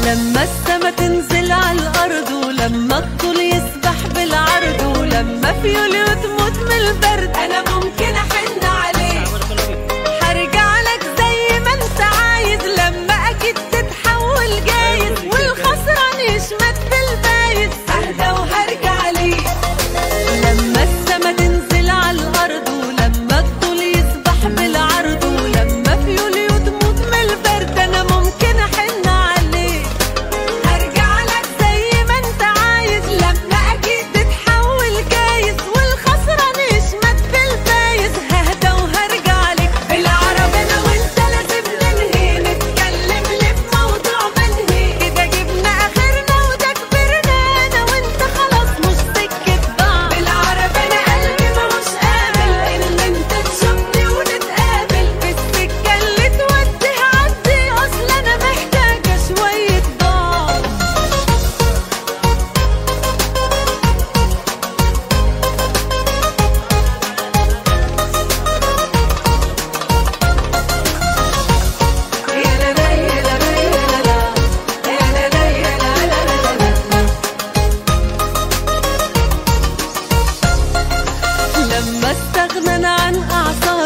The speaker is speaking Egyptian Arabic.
لما السما تنزل على الأرض ولما الطول يسبح بالعرض ولما في يوليو تموت من البرد أنا ممكن أحن عليك هرجع لك زي ما انت عايز لما اكيد تتحول جايز والخسران يشمت بالبايز اهدى وهرجع ليك لما السما تنزل على الارض ولما الطول يسبح بالعرض ولما في يوليو تموت من البرد انا ممكن احن عليك هرجع لك زي ما انت عايز لما اكيد تتحول جايز والخسران يشمت بالفايز ههدى وهرجع لك بالعربي انا وانت لازم ننهي نتكلم ليه في موضوع منهي كده جبنا اخرنا وده كبرنا انا وانت خلاص مش سكة بعض بالعربي انا قلبي ملوش قابل ان انت تشوفني ونتقابل في السكة اللي تودي عدي اصل انا محتاجة شوية ضعف يا لا لا يا لا لا يا لا لا يا لا لا يا لا لا لا لا لما استغنى عن اعصابي